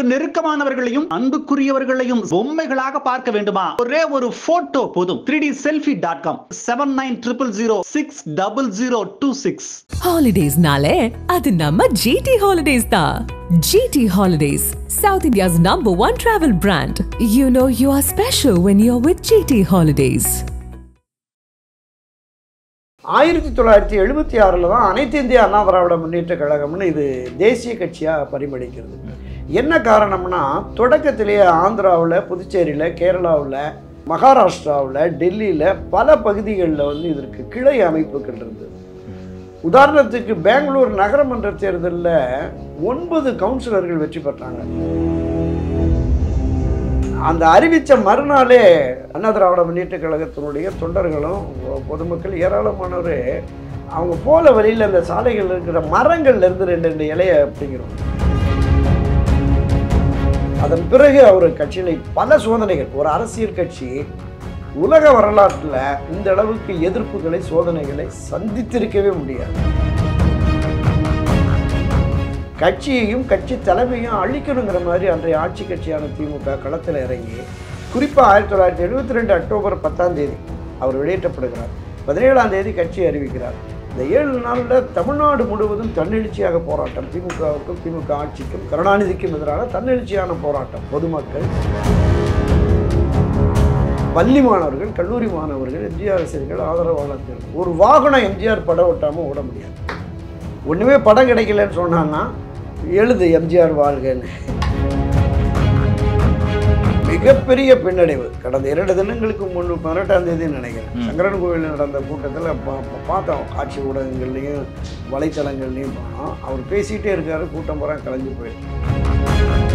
நெருக்கமானவர்களையும் அன்புக்குரியவர்களையும் பொம்மைகளாக பார்க்க வேண்டுமா ஒரே ஒரு போட்டோ போதும் three D selfie dot com seven nine triple zero six double zero two six ஹாலிடேஸ்னாலே அது நம்ம ஜிடி ஹாலிடேஸ் தான் GT holidays south India's number one travel brand you know you are special when you are with GT holidays ஆயிரத்தி தொள்ளாயிரத்தி எழுபத்தி ஆறில் தான் அனைத்து இந்திய அண்ணா திராவிட முன்னேற்ற கழகம்னு இது தேசிய கட்சியாக பரிமளிக்கிறது என்ன காரணம்னா தொடக்கத்திலேயே ஆந்திராவில் புதுச்சேரியில் கேரளாவில் மகாராஷ்டிராவில் டெல்லியில் பல பகுதிகளில் வந்து இதற்கு கிளை அமைப்புகள் இருந்தது உதாரணத்துக்கு பெங்களூர் நகரமன்ற தேர்தலில் ஒன்பது கவுன்சிலர்கள் வெற்றி பெற்றாங்க அந்த அறிவித்த மறுநாளே அண்ணா திராவிட முன்னேற்ற கழகத்தினுடைய தொண்டர்களும் பொதுமக்கள் ஏராளமானவர் அவங்க போல வழியில் அந்த சாலைகள் இருக்கிற மரங்கள்ல இருந்து ரெண்டு ரெண்டு இலையை அப்படிங்கிறோம் அதன் பிறகு அவர் கட்சியில் பல சோதனைகள் ஒரு அரசியல் கட்சி உலக வரலாற்றில் இந்த அளவுக்கு எதிர்ப்புகளை சோதனைகளை சந்தித்திருக்கவே முடியாது கட்சியையும் கட்சி தலைமையும் அழிக்கணுங்கிற மாதிரி அன்றைய ஆட்சி கட்சியான திமுக களத்தில் இறங்கி குறிப்பாக ஆயிரத்தி தொள்ளாயிரத்தி எழுபத்தி ரெண்டு அக்டோபர் பத்தாம் தேதி அவர் வெளியேற்றப்படுகிறார் பதினேழாம் தேதி கட்சி அறிவிக்கிறார் இந்த ஏழு நாளில் தமிழ்நாடு முழுவதும் தன்னெழுச்சியாக போராட்டம் திமுகவுக்கும் திமுக ஆட்சிக்கும் கருணாநிதிக்கும் எதிரான தன்னெழுச்சியான போராட்டம் பொதுமக்கள் பள்ளி மாணவர்கள் கல்லூரி மாணவர்கள் எம்ஜிஆர் ரசிகர்கள் ஆதரவாளர்கள் ஒரு வாகனம் எம்ஜிஆர் படம் ஓட்டாமல் ஓட முடியாது ஒன்றுமே படம் கிடைக்கலன்னு சொன்னான்னா எழுது எம்ஜிஆர் வாழ்கன்னு மிகப்பெரிய பின்னடைவு கடந்த இரண்டு தினங்களுக்கு முன்பு பதினெட்டாம் தேதி நினைக்கிறேன் சங்கரன் கோவிலில் நடந்த கூட்டத்தில் பா- பா- பார்த்தோம் காட்சி ஊடகங்கள்லையும் வலைத்தளங்கள்லையும் போனோம் அவர் பேசிகிட்டே இருக்காரு கூட்டம் பூரா கலைஞ்சு போயிருக்கு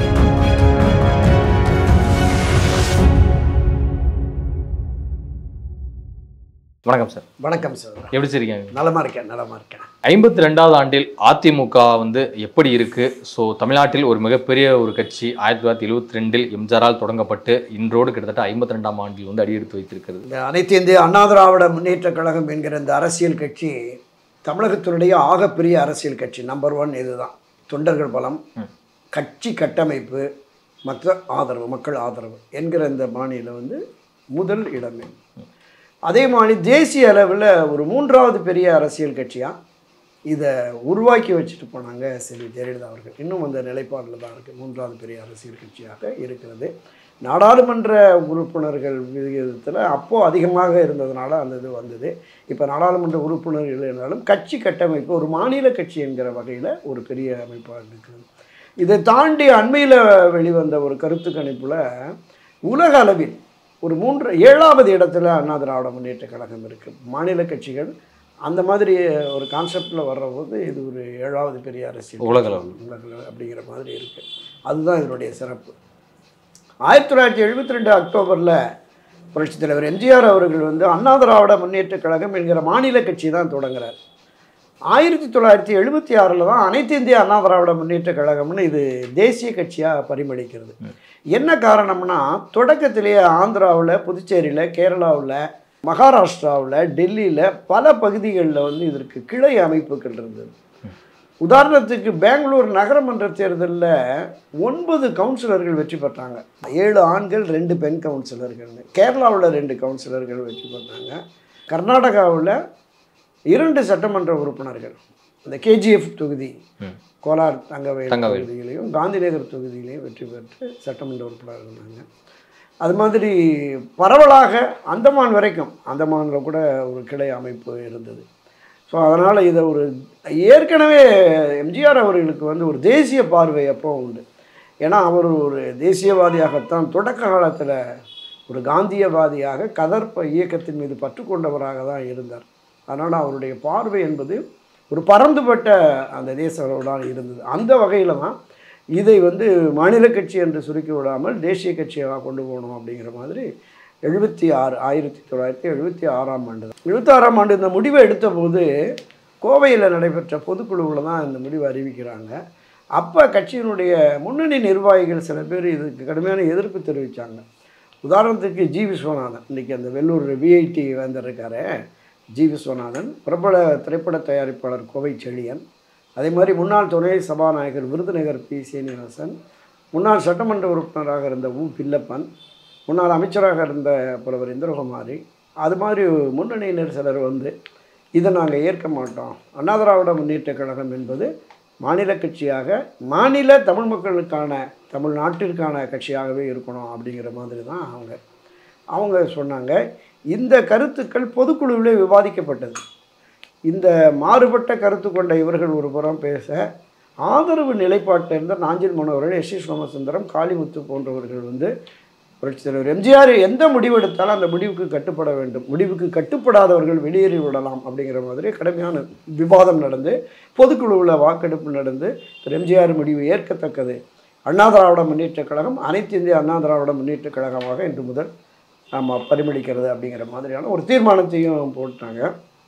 வணக்கம் சார் வணக்கம் சார் எப்படி சார் இருக்கீங்க நலமா இருக்கேன் நலமா இருக்கேன் ஐம்பத்தி ரெண்டாவது ஆண்டில் அதிமுக வந்து எப்படி இருக்கு ஸோ தமிழ்நாட்டில் ஒரு மிகப்பெரிய ஒரு கட்சி ஆயிரத்தி தொள்ளாயிரத்தி எழுபத்தி ரெண்டில் எம்ஜிஆரால் தொடங்கப்பட்டு இன்றோடு கிட்டத்தட்ட ஐம்பத்தி ரெண்டாம் ஆண்டில் வந்து அடியெடுத்து வைத்திருக்கிறது இந்த அனைத்து இந்திய அண்ணா திராவிட முன்னேற்ற கழகம் என்கிற இந்த அரசியல் கட்சி தமிழகத்தினுடைய ஆகப்பெரிய அரசியல் கட்சி நம்பர் ஒன் இதுதான் தொண்டர்கள் பலம் கட்சி கட்டமைப்பு மற்ற ஆதரவு மக்கள் ஆதரவு என்கிற இந்த பாணியில் வந்து முதல் இடமே அதே மாதிரி தேசிய அளவில் ஒரு மூன்றாவது பெரிய அரசியல் கட்சியாக இதை உருவாக்கி வச்சுட்டு போனாங்க செல்வி ஜெயலலிதா அவர்கள் இன்னும் அந்த நிலைப்பாடில் தான் இருக்குது மூன்றாவது பெரிய அரசியல் கட்சியாக இருக்கிறது நாடாளுமன்ற உறுப்பினர்கள் விகிதத்தில் அப்போது அதிகமாக இருந்ததுனால அந்த இது வந்தது இப்போ நாடாளுமன்ற உறுப்பினர்கள் இருந்தாலும் கட்சி கட்டமைப்பு ஒரு மாநில கட்சி என்கிற வகையில் ஒரு பெரிய அமைப்பாக இருக்கிறது இதை தாண்டி அண்மையில் வெளிவந்த ஒரு கருத்து கணிப்பில் உலக அளவில் ஒரு மூன்று ஏழாவது இடத்துல அண்ணா திராவிட முன்னேற்ற கழகம் இருக்குது மாநில கட்சிகள் அந்த மாதிரி ஒரு கான்செப்டில் வர்றபோது இது ஒரு ஏழாவது பெரிய அரசியல் உலக அளவில். உலக அளவில் அப்படிங்கிற மாதிரி இருக்குது அதுதான் இதனுடைய சிறப்பு ஆயிரத்தி தொள்ளாயிரத்தி எழுபத்தி ரெண்டு அக்டோபரில் புரட்சித் தலைவர் எம்ஜிஆர் அவர்கள் வந்து அண்ணா திராவிட முன்னேற்ற கழகம் என்கிற மாநில கட்சி தான் தொடங்குறார் ஆயிரத்தி தொள்ளாயிரத்தி எழுபத்தி ஆறில் தான் அனைத்து இந்திய அண்ணா திராவிட முன்னேற்ற கழகம்னு இது தேசிய கட்சியாக பரிமளிக்கிறது என்ன காரணம்னா தொடக்கத்திலேயே ஆந்திராவில் புதுச்சேரியில் கேரளாவில் மகாராஷ்டிராவில் டெல்லியில் பல பகுதிகளில் வந்து இதற்கு கிளை அமைப்புகள் இருந்தது உதாரணத்துக்கு பெங்களூர் நகரமன்ற தேர்தலில் ஒன்பது கவுன்சிலர்கள் வெற்றி பெற்றாங்க ஏழு ஆண்கள் ரெண்டு பெண் கவுன்சிலர்கள்னு கேரளாவில் ரெண்டு கவுன்சிலர்கள் வெற்றி பெற்றாங்க கர்நாடகாவில் இரண்டு சட்டமன்ற உறுப்பினர்கள் இந்த கேஜிஎஃப் தொகுதி கோலார் தங்கவேல் தங்கவேல். தொகுதியிலையும் காந்திநகர் தொகுதியிலையும் வெற்றி பெற்று சட்டமன்ற உறுப்பினர்கள் இருந்தாங்க அது மாதிரி பரவலாக அந்தமான் வரைக்கும் அந்தமானில் கூட ஒரு கிளை அமைப்பு இருந்தது ஸோ அதனால் இதை ஒரு ஏற்கனவே எம்ஜிஆர் அவர்களுக்கு வந்து ஒரு தேசிய பார்வை எப்போ உண்டு ஏன்னா அவர் ஒரு தேசியவாதியாகத்தான் தொடக்க காலத்தில் ஒரு காந்தியவாதியாக கதர்ப்ப இயக்கத்தின் மீது பற்று கொண்டவராக தான் இருந்தார் அதனால் அவருடைய பார்வை என்பது ஒரு பறந்துபட்ட அந்த தேச உறவுடன் இருந்தது அந்த வகையில் தான் இதை வந்து மாநில கட்சி என்று சுருக்கி விடாமல் தேசிய கட்சியாக கொண்டு போகணும் அப்படிங்கிற மாதிரி எழுபத்தி ஆறு ஆயிரத்தி தொள்ளாயிரத்தி எழுபத்தி ஆறாம் ஆண்டு தான் எழுபத்தாறாம் ஆண்டு இந்த முடிவை எடுத்தபோது கோவையில் நடைபெற்ற பொதுக்குழுவில் தான் இந்த முடிவை அறிவிக்கிறாங்க அப்போ கட்சியினுடைய முன்னணி நிர்வாகிகள் சில பேர் இதுக்கு கடுமையான எதிர்ப்பு தெரிவித்தாங்க உதாரணத்துக்கு ஜி விஸ்வநாதன் இன்றைக்கி அந்த வெள்ளூர் விஐடி வந்திருக்காரு ஜி விஸ்வநாதன் பிரபல திரைப்பட தயாரிப்பாளர் கோவை செழியன் அதே மாதிரி முன்னாள் துணை சபாநாயகர் விருதுநகர் பி சீனிவாசன் முன்னாள் சட்டமன்ற உறுப்பினராக இருந்த உ பில்லப்பன் முன்னாள் அமைச்சராக இருந்த புலவர் இந்திரகுமாரி அது மாதிரி முன்னணியினர் சிலர் வந்து இதை நாங்கள் ஏற்க மாட்டோம் அண்ணா திராவிட முன்னேற்ற கழகம் என்பது மாநில கட்சியாக மாநில தமிழ் மக்களுக்கான தமிழ்நாட்டிற்கான கட்சியாகவே இருக்கணும் அப்படிங்கிற மாதிரி தான் அவங்க அவங்க சொன்னாங்க இந்த கருத்துக்கள் பொதுக்குழுவிலே விவாதிக்கப்பட்டது இந்த மாறுபட்ட கருத்து கொண்ட இவர்கள் ஒரு புறம் பேச ஆதரவு நிலைப்பாட்டில் இருந்த நாஞ்சில் மனோகரன் எஸ் சி சோமசுந்தரம் காளிமுத்து போன்றவர்கள் வந்து புரட்சித் தலைவர் எம்ஜிஆர் எந்த முடிவு எடுத்தாலும் அந்த முடிவுக்கு கட்டுப்பட வேண்டும் முடிவுக்கு கட்டுப்படாதவர்கள் வெளியேறி விடலாம் அப்படிங்கிற மாதிரி கடுமையான விவாதம் நடந்து பொதுக்குழுவில் வாக்கெடுப்பு நடந்து திரு எம்ஜிஆர் முடிவு ஏற்கத்தக்கது அண்ணா திராவிட முன்னேற்றக் கழகம் அனைத்து இந்திய அண்ணா திராவிட முன்னேற்றக் கழகமாக இன்று முதல் நம்ம பரிமளிக்கிறது அப்படிங்கிற மாதிரியான ஒரு தீர்மானத்தையும் போட்டாங்க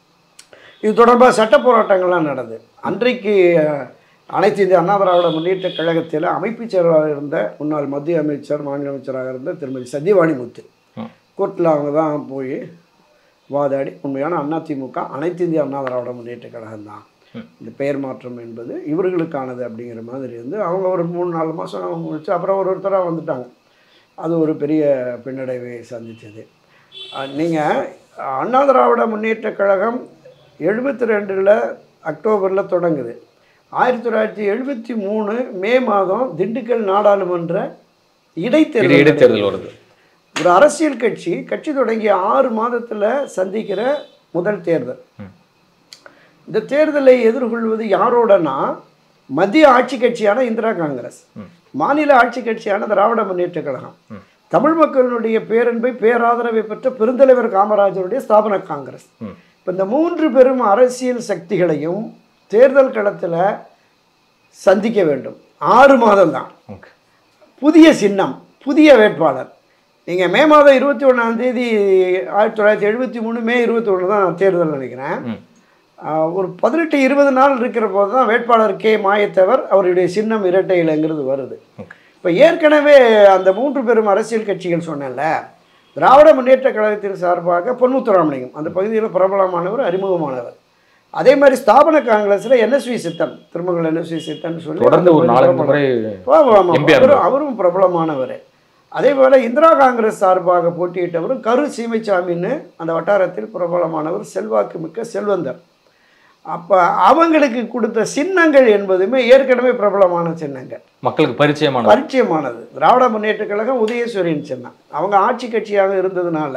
இது தொடர்பாக சட்ட போராட்டங்கள்லாம் நடந்தது அன்றைக்கு அஹ், அனைத்து இந்திய அண்ணா திராவிட முன்னேற்ற கழகத்தில் அமைப்புச் செயலராக இருந்த முன்னாள் மத்திய அமைச்சர் மாநில அமைச்சராக இருந்த திருமதி சத்யவாணி முத்து ம். கோர்ட்டில் அவங்க தான் போய் வாதாடி உண்மையான அதிமுக அனைத்து இந்திய அண்ணா திராவிட முன்னேற்ற கழகம் தான் இந்த பெயர் மாற்றம் என்பது இவர்களுக்கானது அப்படிங்கிற மாதிரி இருந்து அவங்க ஒரு மூணு நாலு மாதம் முடிச்சு அப்புறம் ஒரு ஒருத்தராக வந்துட்டாங்க அது ஒரு பெரிய பின்னடைவை சந்தித்தது நீங்கள் அண்ணா திராவிட முன்னேற்றக் கழகம் எழுபத்தி ரெண்டில் அக்டோபரில் தொடங்குது ஆயிரத்தி தொள்ளாயிரத்தி எழுபத்தி மூணு மே மாதம் திண்டுக்கல் நாடாளுமன்ற இடை- இடைத்தேர்தல் இடைத்தேர்தல் வருது ஒரு அரசியல் கட்சி கட்சி தொடங்கிய ஆறு மாதத்தில் சந்திக்கிற முதல் தேர்தல் ம். இந்த தேர்தலை எதிர்கொள்வது யாரோடனா மத்திய ஆட்சி கட்சியான இந்திரா காங்கிரஸ் மாநில ஆட்சி கட்சியான திராவிட முன்னேற்ற கழகம் தமிழ் மக்களுடைய பேரன்பை பேராதரவை பெற்ற பெருந்தலைவர் காமராஜருடைய ஸ்தாபன காங்கிரஸ் ம். இப்போ இந்த மூன்று பெரும் அரசியல் சக்திகளையும் தேர்தல் களத்தில் சந்திக்க வேண்டும் ஆறு மாதம் தான் ஓகே புதிய சின்னம் புதிய வேட்பாளர் நீங்கள் மே மாதம் இருபத்தி ஒன்றாம் தேதி ஆயிரத்தி தொள்ளாயிரத்தி எழுபத்தி மூணு மே இருபத்தி ஒன்று தான் தேர்தல் நினைக்கிறேன் ம். ஆஹ் ஒரு பதினெட்டு இருபது நாள் இருக்கிற போது தான் வேட்பாளர் கே மாயத்தவர் அவருடைய சின்னம் இரட்டை இலைங்கிறது வருது ஓகே இப்போ ஏற்கனவே அந்த மூன்று பெரும் அரசியல் கட்சிகள் சொன்னேன்ல திராவிட முன்னேற்ற கழகத்தின் சார்பாக பொன்முத்துராமலிங்கம் அந்த பகுதியில் பிரபலமானவர் அறிமுகமானவர் அதே மாதிரி ஸ்தாபன காங்கிரஸில் என்எஸ்வி சித்தன் திருமங்கல் என்எஸ்வி சித்தன் சொல்லி தொடர்ந்து ஒரு அந்த நாலஞ்சு பிரபலம். முறை ஆமா, ஆமா. MP ஆ அவரும் அவரும் பிரபலமானவர் அதே போல் இந்திரா காங்கிரஸ் சார்பாக போட்டியிட்டவரும் கரு சீமைச்சாமின்னு அந்த வட்டாரத்தில் பிரபலமானவர் செல்வாக்கு மிக்க செல்வந்தர் அப்போ அவங்களுக்கு கொடுத்த சின்னங்கள் என்பதுமே ஏற்கனவே பிரபலமான சின்னங்கள் மக்களுக்கு பரிச்சயமான பரிச்சயமானது திராவிட முன்னேற்ற கழகம் உதயசூரியன் சின்னம் அவங்க ஆட்சி கட்சியாக இருந்ததுனால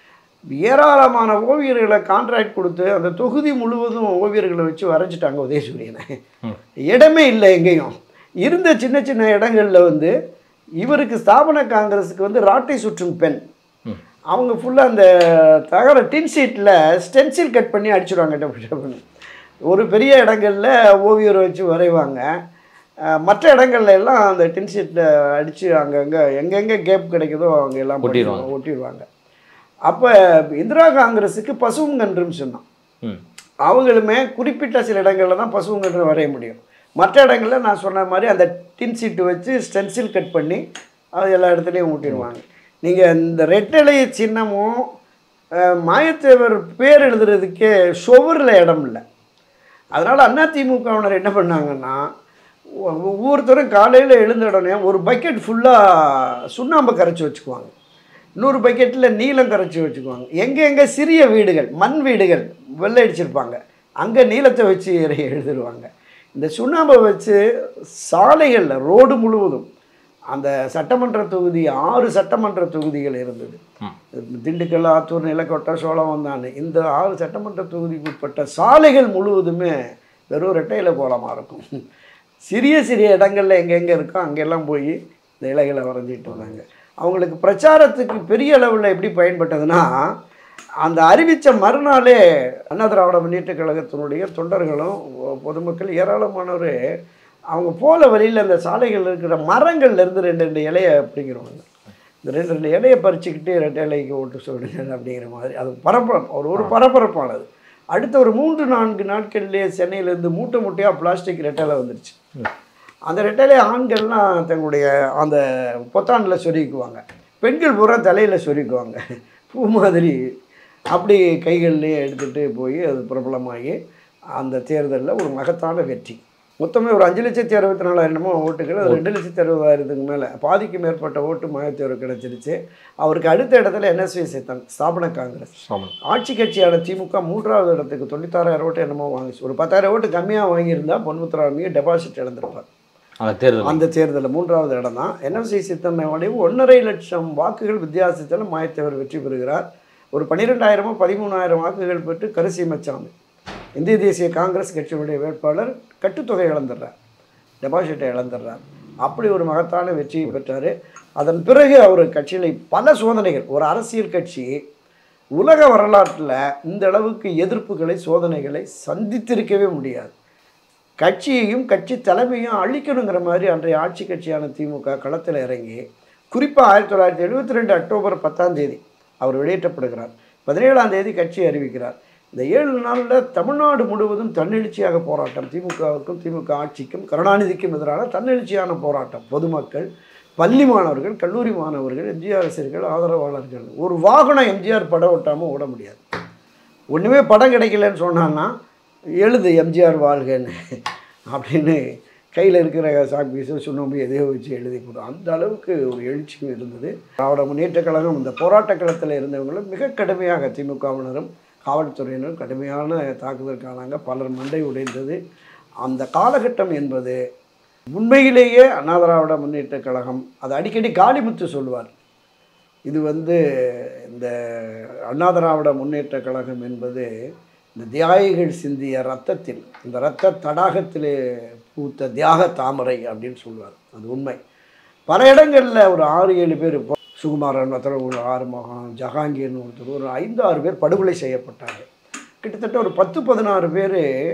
ஏராளமான ஓவியர்களை கான்ட்ராக்ட் கொடுத்து அந்த தொகுதி முழுவதும் ஓவியர்களை வச்சு வரைஞ்சிட்டாங்க உதயசூரியனை ம். இடமே இல்லை எங்கேயும் இருந்த சின்ன சின்ன இடங்களில் வந்து இவருக்கு ஸ்தாபன காங்கிரஸுக்கு வந்து ராட்டை சுற்றும் பெண் ம். அவங்க ஃபுல்லாக அந்த தகர டின் ஷீட்டில் ஸ்டென்சில் கட் பண்ணி அடிச்சிடுவாங்க டப்பு டப்புன்னு ஒரு பெரிய இடங்களில் ஓவியர் வச்சு வரைவாங்க அஹ் மற்ற இடங்கள்ல எல்லாம் அந்த டின் ஷீட்டில் அடித்து அங்கங்கே எங்கெங்கே கேப் கிடைக்குதோ அவங்க எல்லாம் ஒட்டிடுவாங்க. பண்ணி- ஒட்டிடுவாங்க அப்போ இந்திரா காங்கிரஸுக்கு பசுங்கன்றும் சொன்னான் ம் அவங்களுமே குறிப்பிட்ட சில இடங்களில் தான் பசுங்கன்று வரைய முடியும் மற்ற இடங்களில் நான் சொன்ன மாதிரி அந்த டின் சீட்டு வச்சு ஸ்டென்சில் கட் பண்ணி அது எல்லா இடத்துலையும் ஊட்டிடுவாங்க நீங்கள் இந்த ரெட்டலை சின்னமும் அஹ், மாயத்தேவர் பேர் எழுதுறதுக்கே சுவரில் இடம் இல்லை அதனால் அதிமுகவினர் என்ன பண்ணாங்கன்னா ஒ- ஒவ்வொருத்தரும் காலையில் எழுந்த உடனே ஒரு பக்கெட் ஃபுல்லாக சுண்ணாம்பை கரைச்சி வச்சுக்குவாங்க இன்னொரு பக்கெட்டில் நீலம் கரைச்சி வச்சுக்குவாங்க எங்கே எங்கே சிறிய வீடுகள் மண் வீடுகள் வெள்ளை அடிச்சிருப்பாங்க அங்கே நீளத்தை வச்சு எழு- எழுதிடுவாங்க இந்த சுண்ணாம்பை வச்சு சாலைகளில் ரோடு முழுவதும் அந்த சட்டமன்ற தொகுதி ஆறு சட்டமன்ற தொகுதிகள் இருந்தது திண்டுக்கல் ஆத்தூர் நிலக்கோட்டை சோழவந்தான் இந்த ஆறு சட்டமன்ற தொகுதிக்கு உட்பட்ட சாலைகள் முழுவதுமே வெறும் ரெட்டையில கோலமாக இருக்கும் சிறிய சிறிய இடங்கள்ல எங்கெங்கே இருக்கோ அங்கெல்லாம் போய் இந்த இலைகளை வரைஞ்சிட்டு இருந்தாங்க அவங்களுக்கு பிரச்சாரத்துக்கு பெரிய அளவில் எப்படி பயன்பட்டதுன்னா அந்த அறிவித்த மறுநாளே அண்ணா திராவிட முன்னேற்ற கழகத்தினுடைய தொண்டர்களும் பொதுமக்கள் ஏராளமானவர் அவங்க போல வழியில் அந்த சாலைகள் இருக்கிற மரங்கள்ல இருந்து ரெண்டு ரெண்டு இலையை பிடிங்கிறவங்க இந்த ரெண்டு ரெண்டு இலையை பறிச்சுக்கிட்டு ரெண்டு இலைக்கு ஓட்டு சொல்லுங்க அப்படிங்கிற மாதிரி அது பரபரப்பு ஒரு ஒரு பரபரப்பானது அடுத்த ஒரு மூன்று நான்கு நாட்கள்லேயே சென்னையிலேருந்து மூட்டை மூட்டையாக பிளாஸ்டிக் ரெட்டலை வந்துருச்சு அந்த ரெட்டலை ஆண்கள்லாம் தங்களுடைய அந்த பொத்தானில் சொருகிக்குவாங்க பெண்கள் பூரா தலையில் சொருகிக்குவாங்க பூ மாதிரி அப்படி கைகள்லேயே எடுத்துகிட்டு போய் அது பிரபலமாகி அந்த தேர்தலில் ஒரு மகத்தான வெற்றி மொத்தமே ஒரு அஞ்சு லட்சத்தி அறுபத்தி நாலாயிரமோ ஓட்டுகள் அது ரெண்டு லட்சத்தி அறுபதாயிரத்துக்கு மேலே பாதிக்கு மேற்பட்ட ஓட்டு மாயத்தேவர் கிடச்சிருச்சு அவருக்கு அடுத்த இடத்துல என்எஸ்வி சித்தன் ஸ்தாபன காங்கிரஸ் ஆமாம் ஆட்சி கட்சியான திமுக மூன்றாவது இடத்துக்கு தொண்ணூத்தாறாயிரம் ஓட்டு என்னமோ வாங்கிச்சு ஒரு பத்தாயிரம் ஓட்டு கம்மியாக வாங்கியிருந்தா பொன்முத்துராமியை டெபாசிட் இழந்திருப்பார் அந்த தேர்தல் அந்த தேர்தலில் மூன்றாவது இடம் தான் என்எஃப்சி சித்தன்மையோடைய ஒன்றரை லட்சம் வாக்குகள் வித்தியாசத்தில் மாயத்தேவர் வெற்றி பெறுகிறார் ஒரு பன்னிரெண்டாயிரமோ பதிமூணாயிரம் வாக்குகள் பெற்று கரிசி மச்சாமி இந்திய தேசிய காங்கிரஸ் கட்சியினுடைய வேட்பாளர் கட்டுத்தொகை இழந்துடுறார் டெபாசிட்டை இழந்துடுறார் அப்படி ஒரு மகத்தான வெற்றியை பெற்றார் அதன் பிறகு அவர் கட்சியில் பல சோதனைகள் ஒரு அரசியல் கட்சி உலக வரலாற்றில் இந்த அளவுக்கு எதிர்ப்புகளை சோதனைகளை சந்தித்திருக்கவே முடியாது கட்சியையும் கட்சி தலைமையும் அழிக்கணுங்கிற மாதிரி அன்றைய ஆட்சி கட்சியான திமுக களத்தில் இறங்கி குறிப்பாக ஆயிரத்தி தொள்ளாயிரத்தி எழுபத்தி ரெண்டு அக்டோபர் பத்தாம் தேதி அவர் வெளியேற்றப்படுகிறார் பதினேழாம் தேதி கட்சி அறிவிக்கிறார் இந்த ஏழு நாளில் தமிழ்நாடு முழுவதும் தன்னெழுச்சியாக போராட்டம் திமுகவுக்கும் திமுக ஆட்சிக்கும் கருணாநிதிக்கும் எதிரான தன்னெழுச்சியான போராட்டம் பொதுமக்கள் பள்ளி மாணவர்கள் கல்லூரி மாணவர்கள் எம்ஜிஆர் ரசிகர்கள் ஆதரவாளர்கள் ஒரு வாகனம் எம்ஜிஆர் படம் ஓட்டாமல் ஓட முடியாது ஒன்றுமே படம் கிடைக்கலன்னு சொன்னான்னா எழுது எம்ஜிஆர் வாழ்கன்னு அப்படின்னு கையில் இருக்கிற சாக் பீஸோ சுண்ணாம்பு எதையோ வச்சு எழுதி கொடு அந்த அளவுக்கு ஒரு எழுச்சியும் இருந்தது திராவிட முன்னேற்ற கழகம் இந்த போராட்ட களத்தில் இருந்தவங்களும் மிக கடுமையாக திமுகவினரும் காவல்துறையினரும் கடுமையான தாக்குதலுக்கானாங்க பலர் மண்டை உடைந்தது அந்த காலகட்டம் என்பது உண்மையிலேயே அண்ணா திராவிட முன்னேற்ற கழகம் அது அடிக்கடி காளிமுத்து சொல்லுவார் இது வந்து இந்த அண்ணா திராவிட முன்னேற்ற கழகம் என்பது இந்த தியாகிகள் சிந்திய ரத்தத்தில் இந்த இரத்த தடாகத்திலே பூத்த தியாக தாமரை அப்படின்னு சொல்லுவார் அது உண்மை பல இடங்களில் ஒரு ஆறு ஏழு பேர் இப்போ சுகுமாரன் ஒரு ஆறுமுகம் ஜஹாங்கீர்னு ஒருத்தர் ஒரு ஐந்து ஆறு பேர் படுகொலை செய்யப்பட்டாங்க கிட்டத்தட்ட ஒரு பத்து பதினாறு பேர்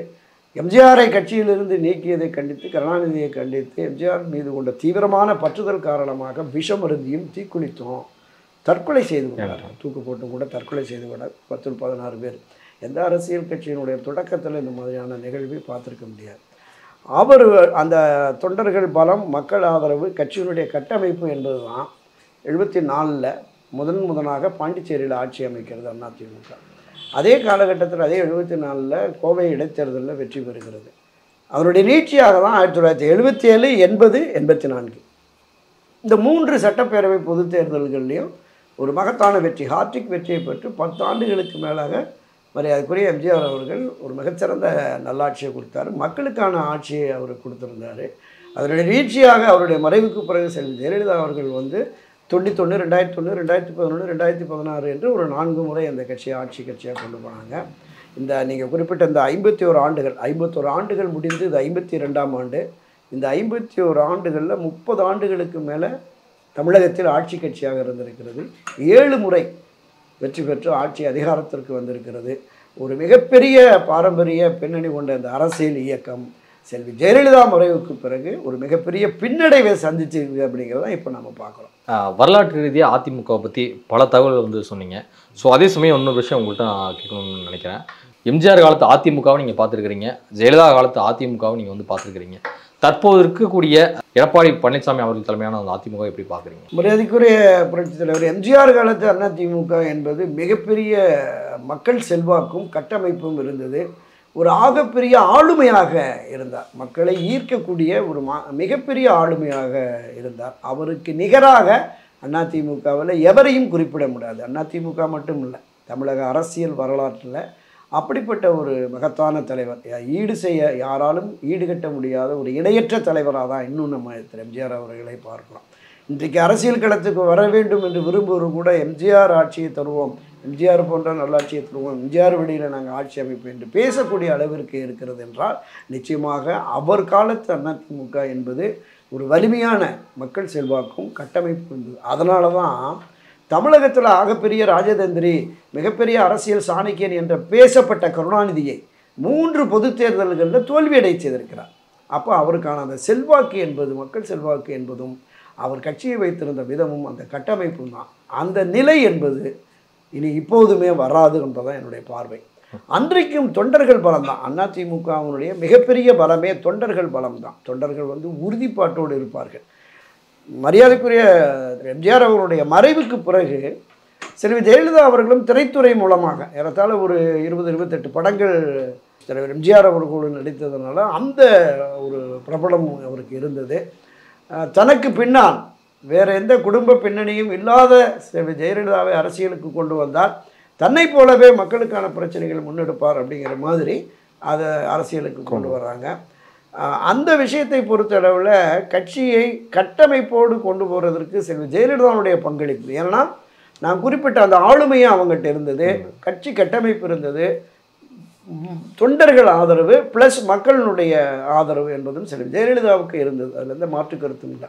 எம்ஜிஆரை கட்சியிலிருந்து நீக்கியதை கண்டித்து கருணாநிதியை கண்டித்து எம்ஜிஆர் மீது கொண்ட தீவிரமான பற்றுதல் காரணமாக விஷம் அருந்தியும் தீக்குளித்தோம் தற்கொலை செய்து கொண்டார் தூக்கு போட்டு கூட தற்கொலை செய்து கொண்டார் பத்து பதினாறு பேர் எந்த அரசியல் கட்சியினுடைய தொடக்கத்தில் இந்த மாதிரியான நிகழ்வை பார்த்துருக்க முடியாது அவர் அந்த தொண்டர்கள் பலம் மக்கள் ஆதரவு கட்சியினுடைய கட்டமைப்பு என்பது தான் எழுபத்தி நாலில் முதன் முதனாக பாண்டிச்சேரியில் ஆட்சி அமைக்கிறது அதிமுக அதே காலகட்டத்தில் அதே எழுபத்தி நாலில் கோவை இடைத்தேர்தலில் வெற்றி பெறுகிறது அவருடைய நீட்சியாக தான் ஆயிரத்தி தொள்ளாயிரத்தி எழுபத்தி ஏழு எண்பது எண்பத்தி நான்கு இந்த மூன்று சட்டப்பேரவை பொதுத் தேர்தல்கள்லையும் ஒரு மகத்தான வெற்றி ஹார்டிக் வெற்றியை பெற்று பத்து ஆண்டுகளுக்கு மேலாக மரியாதைக்குரிய எம்ஜிஆர் அவர்கள் ஒரு மிகச்சிறந்த நல்லாட்சியை கொடுத்தாரு மக்களுக்கான ஆட்சியை அவர் கொடுத்துருந்தாரு அதனுடைய நீட்சியாக அவருடைய மறைவுக்கு பிறகு செல்வி ஜெயலலிதா அவர்கள் வந்து தொண்ணூத்தொன்று ரெண்டாயிரத்தி ஒன்று ரெண்டாயிரத்தி பதினொன்று ரெண்டாயிரத்தி பதினாறு என்று ஒரு நான்கு முறை அந்த கட்சியை ஆட்சி கட்சியாக கொண்டு போனாங்க இந்த நீங்கள் குறிப்பிட்ட இந்த ஐம்பத்தி ஒரு ஆண்டுகள் ஐம்பத்தோரு ஆண்டுகள் முடிந்து இது ஐம்பத்தி ரெண்டாம் ஆண்டு இந்த ஐம்பத்தி ஒரு ஆண்டுகளில் முப்பது ஆண்டுகளுக்கு மேலே தமிழகத்தில் ஆட்சி கட்சியாக இருந்திருக்கிறது ஏழு முறை வெற்றி பெற்று ஆட்சி அதிகாரத்திற்கு வந்திருக்கிறது ஒரு மிகப்பெரிய பாரம்பரிய பின்னணி கொண்ட இந்த அரசியல் இயக்கம் செல்வி ஜெயலலிதா மறைவுக்கு பிறகு ஒரு மிகப்பெரிய பின்னடைவை சந்திச்சிருக்கு அப்படிங்கிறத இப்போ நம்ம பார்க்குறோம் ஆஹ் வரலாற்று ரீதியாக அதிமுகவை பற்றி பல தகவல்கள் வந்து சொன்னீங்க ஸோ அதே சமயம் இன்னொரு விஷயம் உங்கள்கிட்ட நான் கேட்கணும்னு நினைக்கிறேன் எம்ஜிஆர் காலத்து அதிமுகவை நீங்கள் பார்த்துருக்கிறீங்க ஜெயலலிதா காலத்து அதிமுகவை நீங்கள் வந்து பார்த்துருக்கிறீங்க தற்போது இருக்கக்கூடிய எடப்பாடி பழனிசாமி அவர்கள் தலைமையான அந்த அதிமுக எப்படி பார்க்குறீங்க மரியாதைக்குரிய புரட்சித் தலைவர் எம்ஜிஆர் காலத்து அதிமுக என்பது மிகப்பெரிய மக்கள் செல்வாக்கும் கட்டமைப்பும் இருந்தது ஒரு ஆகப்பெரிய ஆளுமையாக இருந்தார் மக்களை ஈர்க்கக்கூடிய ஒரு மா மிகப்பெரிய ஆளுமையாக இருந்தார் அவருக்கு நிகராக அதிமுகவில் எவரையும் குறிப்பிட முடியாது அதிமுக மட்டும் இல்லை தமிழக அரசியல் வரலாற்றில் அப்படிப்பட்ட ஒரு மகத்தான தலைவர் யா- ஈடு செய்ய யாராலும் ஈடுகட்ட முடியாத ஒரு இணையற்ற தலைவராக தான் இன்னும் நம்ம திரு எம்ஜிஆர் அவர்களை பார்க்கிறோம் இன்றைக்கு அரசியல் களத்துக்கு வர வேண்டும் என்று விரும்புவோர் கூட எம்ஜிஆர் ஆட்சியை தருவோம் எம்ஜிஆர் போன்ற நல்லாட்சியை தருவோம் எம்ஜிஆர் வழியில் நாங்கள் ஆட்சி அமைப்போம் என்று பேசக்கூடிய அளவிற்கு இருக்கிறது என்றால் நிச்சயமாக அவர் காலத்து அதிமுக என்பது ஒரு வலிமையான மக்கள் செல்வாக்கும் கட்டமைப்பு இருந்தது அதனால தான் தமிழகத்தில் ஆகப்பெரிய ராஜதந்திரி மிகப்பெரிய அரசியல் சாணக்கியன் என்ற பேசப்பட்ட கருணாநிதியை மூன்று பொதுத் தேர்தல்களில் தோல்வியடை செய்திருக்கிறார் அப்போ அவருக்கான அந்த செல்வாக்கு என்பது மக்கள் செல்வாக்கு என்பதும் அவர் கட்சியை வைத்திருந்த விதமும் அந்த கட்டமைப்பும் தான் அந்த நிலை என்பது இனி இப்போதுமே வராது என்பதுதான் என்னுடைய பார்வை அன்றைக்கும் தொண்டர்கள் பலம் தான் அதிமுகவினுடைய மிகப்பெரிய பலமே தொண்டர்கள் பலம் தான் தொண்டர்கள் வந்து உறுதிப்பாட்டோடு இருப்பார்கள் மரியாதைக்குரிய எம்ஜிஆர் அவர்களுடைய மறைவுக்கு பிறகு செல்வி ஜெயலலிதா அவர்களும் திரைத்துறை மூலமாக ஏறத்தாழ ஒரு இருபது இருபத்தெட்டு படங்கள் தலைவர் எம்ஜிஆர் அவர்களோடு நடித்ததுனால அந்த ஒரு பிரபலம் அவருக்கு இருந்தது அஹ் தனக்கு பின்னால் வேற எந்த குடும்ப பின்னணியும் இல்லாத செல்வி ஜெயலலிதாவை அரசியலுக்கு கொண்டு வந்தால் தன்னை போலவே மக்களுக்கான பிரச்சனைகள் முன்னெடுப்பார் அப்படிங்கிற மாதிரி அதை அரசியலுக்கு கொண்டு வர்றாங்க அஹ் அந்த விஷயத்தை பொறுத்தளவில் கட்சியை கட்டமைப்போடு கொண்டு போகிறதற்கு செல்வி ஜெயலலிதாவுடைய பங்களிப்பு ஏன்னா நான் குறிப்பிட்ட அந்த ஆளுமையும் அவங்ககிட்ட இருந்தது கட்சி கட்டமைப்பு இருந்தது ம், தொண்டர்கள் ஆதரவு ப்ளஸ் மக்களினுடைய ஆதரவு என்பதும் செல்வி ஜெயலலிதாவுக்கு இருந்தது அதில் எந்த மாற்று கருத்தும் இல்லை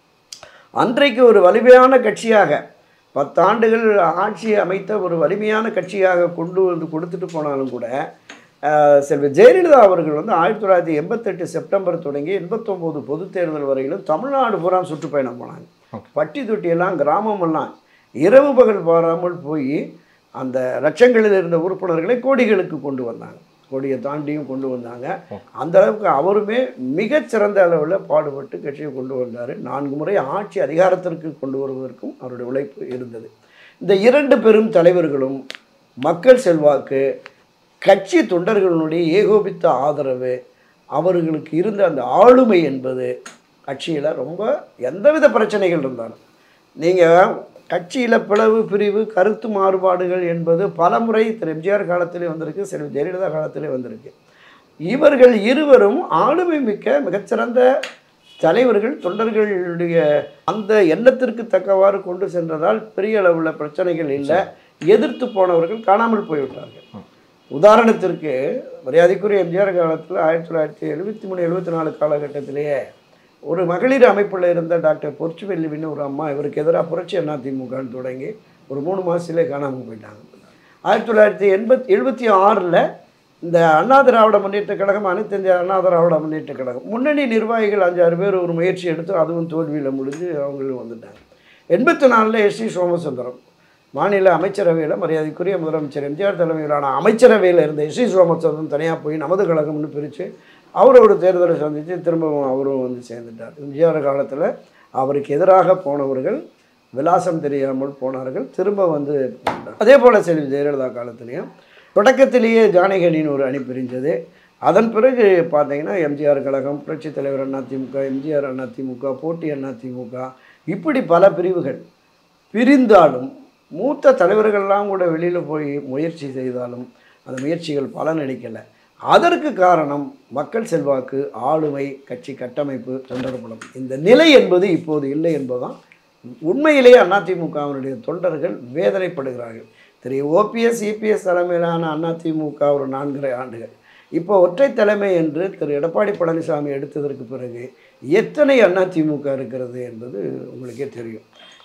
அன்றைக்கு ஒரு வலிமையான கட்சியாக பத்தாண்டுகள் ஆட்சியை அமைத்த ஒரு வலிமையான கட்சியாக கொண்டு வந்து கொடுத்துட்டு போனாலும் கூட அஹ், செல்வி ஜெயலலிதா அவர்கள் வந்து ஆயிரத்தி தொள்ளாயிரத்தி எண்பத்தெட்டு செப்டம்பர் தொடங்கி எண்பத்தொம்போது பொது தேர்தல் வரையிலும் தமிழ்நாடு பூரா சுற்றுப்பயணம் போனாங்க பட்டி தொட்டியெல்லாம் கிராமமெல்லாம் இரவு பகல் பாராமல் போய் அந்த லட்சங்களில் இருந்த உறுப்பினர்களை கோடிகளுக்கு கொண்டு வந்தாங்க கோடியை தாண்டியும் கொண்டு வந்தாங்க அந்த அளவுக்கு அவருமே மிகச்சிறந்த அளவில் பாடுபட்டு கட்சியை கொண்டு வந்தார் நான்கு முறை ஆட்சி அதிகாரத்திற்கு கொண்டு வருவதற்கும் அவருடைய உழைப்பு இருந்தது இந்த இரண்டு பெரும் தலைவர்களும் மக்கள் செல்வாக்கு கட்சி தொண்டர்களுடைய ஏகோபித்த ஆதரவு அவர்களுக்கு இருந்த அந்த ஆளுமை என்பது கட்சியில் ரொம்ப எந்தவித பிரச்சனைகள் இருந்தாலும் நீங்கள் கட்சியில் பிளவு பிரிவு கருத்து மாறுபாடுகள் என்பது பலமுறை திரு எம்ஜிஆர் காலத்திலே வந்திருக்கு செல்வி ஜெயலலிதா காலத்திலே வந்திருக்கு இவர்கள் இருவரும் ஆளுமை மிக்க மிகச்சிறந்த தலைவர்கள் தொண்டர்களுடைய அந்த எண்ணத்திற்கு தக்கவாறு கொண்டு சென்றதால் பெரிய அளவில் பிரச்சனைகள் இல்லை எதிர்த்து போனவர்கள் காணாமல் போய்விட்டார்கள் உதாரணத்திற்கு மரியாதைக்குரிய எம்ஜிஆர் காலத்தில் ஆயிரத்தி தொள்ளாயிரத்தி எழுபத்தி மூணு எழுபத்தி நாலு காலகட்டத்திலேயே ஒரு மகளிர் அமைப்பில் இருந்த டாக்டர் பொற்சுவெல்லிவின்னு ஒரு அம்மா இவருக்கு எதிராக புரட்சி அதிமுகன்னு தொடங்கி ஒரு மூணு மாதத்திலே காணாமல் போயிட்டாங்க ஆயிரத்தி தொள்ளாயிரத்தி எண்பத் எழுபத்தி ஆறில் இந்த அண்ணா திராவிட முன்னேற்ற கழகம் அனைத்து இந்திய அண்ணா திராவிட முன்னேற்ற கழகம் முன்னணி நிர்வாகிகள் அஞ்சாறு பேர் ஒரு முயற்சி எடுத்து அதுவும் தோல்வியில் முடிஞ்சு அவங்களும் வந்துட்டாங்க எண்பத்தி நாலில் எஸ் சி சோமசுந்தரம் மாநில அமைச்சரவையில் மரியாதைக்குரிய முதலமைச்சர் எம்ஜிஆர் தலைமையிலான அமைச்சரவையில் இருந்த எஸ் சி சோமசுந்தரம் தனியாக போய் நமது கழகம்னு பிரித்து அவர் ஒரு தேர்தலை சந்தித்து திரும்பவும் அவரும் வந்து சேர்ந்துட்டார் எம்ஜிஆர் காலத்தில் அவருக்கு எதிராக போனவர்கள் விலாசம் தெரியாமல் போனார்கள் திரும்ப வந்து அதே போல் செல்வி ஜெயலலிதா காலத்துலேயும் தொடக்கத்திலேயே ஜானகினின்னு ஒரு அணி பிரிஞ்சது அதன் பிறகு பார்த்தீங்கன்னா எம்ஜிஆர் கழகம் புரட்சித் தலைவர் அதிமுக எம்ஜிஆர் அதிமுக போட்டி அதிமுக இப்படி பல பிரிவுகள் பிரிந்தாலும் மூத்த தலைவர்கள்லாம் கூட வெளியில் போய் முயற்சி செய்தாலும் அந்த முயற்சிகள் பலனளிக்கலை அதற்கு காரணம் மக்கள் செல்வாக்கு ஆளுமை கட்சி கட்டமைப்பு தொண்டர்பலம் இந்த நிலை என்பது இப்போது இல்லை என்பதுதான் உண்மையிலேயே அதிமுகவினுடைய தொண்டர்கள் வேதனைப்படுகிறார்கள் திரு ஓபிஎஸ் இபிஎஸ் தலைமையிலான அதிமுக ஒரு நான்கரை ஆண்டுகள் இப்போ ஒற்றை தலைமை என்று திரு எடப்பாடி பழனிசாமி எடுத்ததற்கு பிறகு எத்தனை அதிமுக இருக்கிறது என்பது உங்களுக்கே தெரியும்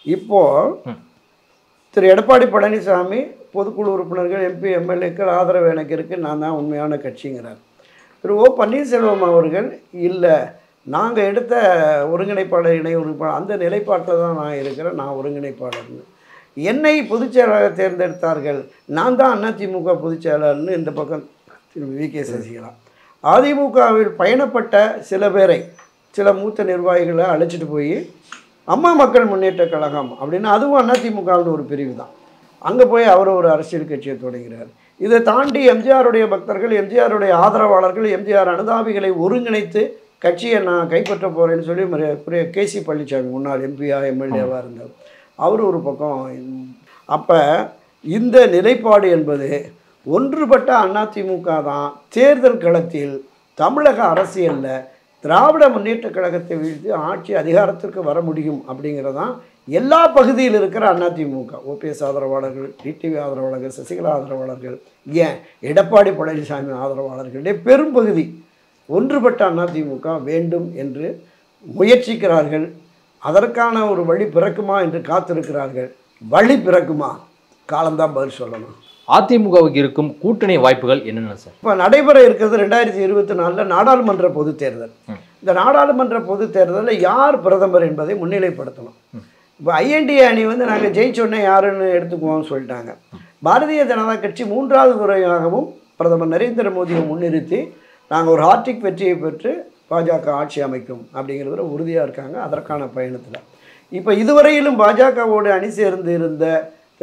இப்போது திரு எடப்பாடி பழனிசாமி பொதுக்குழு உறுப்பினர்கள் எம்பி எம்எல்ஏக்கள் ஆதரவு எனக்கு இருக்குது நான் தான் உண்மையான கட்சிங்கிறார் திரு ஓ பன்னீர்செல்வம் அவர்கள் இல்லை நாங்கள் எடுத்த ஒருங்கிணைப்பாளர் இணை ஒருங்கிணைப்பாளர் அந்த நிலைப்பாட்டில் தான் நான் இருக்கிறேன் நான் ஒருங்கிணைப்பாளர்னு என்னை பொதுச் செயலாளராக தேர்ந்தெடுத்தார்கள் நான் தான் அதிமுக பொதுச் செயலாளர்னு இந்த பக்கம் திரு வி கே சசிகலா அதிமுகவில் பயணப்பட்ட சில பேரை சில மூத்த நிர்வாகிகளை அழைச்சிட்டு போய் அம்மா மக்கள் முன்னேற்ற கழகம் அப்படின்னு அதுவும் அதிமுகவின் ஒரு பிரிவு தான் அங்கே போய் அவர் ஒரு அரசியல் கட்சியை தொடங்கிறார் இதை தாண்டி எம்ஜிஆருடைய பக்தர்கள் எம்ஜிஆருடைய ஆதரவாளர்கள் எம்ஜிஆர் அனுதாபிகளை ஒருங்கிணைத்து கட்சியை நான் கைப்பற்ற போகிறேன்னு சொல்லி மரியாதைக்குரிய கே சி பழனிசாமி முன்னாள் எம்பியா எம்எல்ஏவாக இருந்தார் அவர் ஒரு பக்கம் அப்போ இந்த நிலைப்பாடு என்பது ஒன்றுபட்ட அதிமுக தான் தேர்தல் களத்தில் தமிழக அரசியலில் திராவிட முன்னேற்ற கழகத்தை வீழ்த்தி ஆட்சி அதிகாரத்திற்கு வர முடியும் அப்படிங்கிறதான் எல்லா பகுதியில் இருக்கிற அதிமுக ஓபிஎஸ் ஆதரவாளர்கள் டிடிவி ஆதரவாளர்கள் சசிகலா ஆதரவாளர்கள் ஏன் எடப்பாடி பழனிசாமி ஆதரவாளர்களுடைய பெரும்பகுதி ஒன்றுபட்ட அதிமுக வேண்டும் என்று முயற்சிக்கிறார்கள் அதற்கான ஒரு வழி பிறக்குமா என்று காத்திருக்கிறார்கள் வழி பிறக்குமா காலம்தான் பதில் சொல்லணும் அதிமுகவுக்கு இருக்கும் கூட்டணி வாய்ப்புகள் என்னென்ன சார் இப்போ நடைபெற இருக்கிறது ரெண்டாயிரத்தி இருபத்தி நாலில் நாடாளுமன்ற பொதுத் தேர்தல் இந்த நாடாளுமன்ற பொதுத் தேர்தலில் யார் பிரதமர் என்பதை முன்னிலைப்படுத்தணும் இப்போ ஐஎன்டி அணி வந்து நாங்கள் ஜெயிச்சோன்னே யாருன்னு எடுத்துக்குவோம்னு சொல்லிட்டாங்க பாரதிய ஜனதா கட்சி மூன்றாவது முறையாகவும் பிரதமர் நரேந்திர மோடியை முன்னிறுத்தி நாங்கள் ஒரு ஹார்டிக் வெற்றியை பெற்று பாஜக ஆட்சி அமைக்கும் அப்படிங்கிறதுல உறுதியாக இருக்காங்க அதற்கான பயணத்தில் இப்போ இதுவரையிலும் பாஜகவோடு அணி சேர்ந்து இருந்த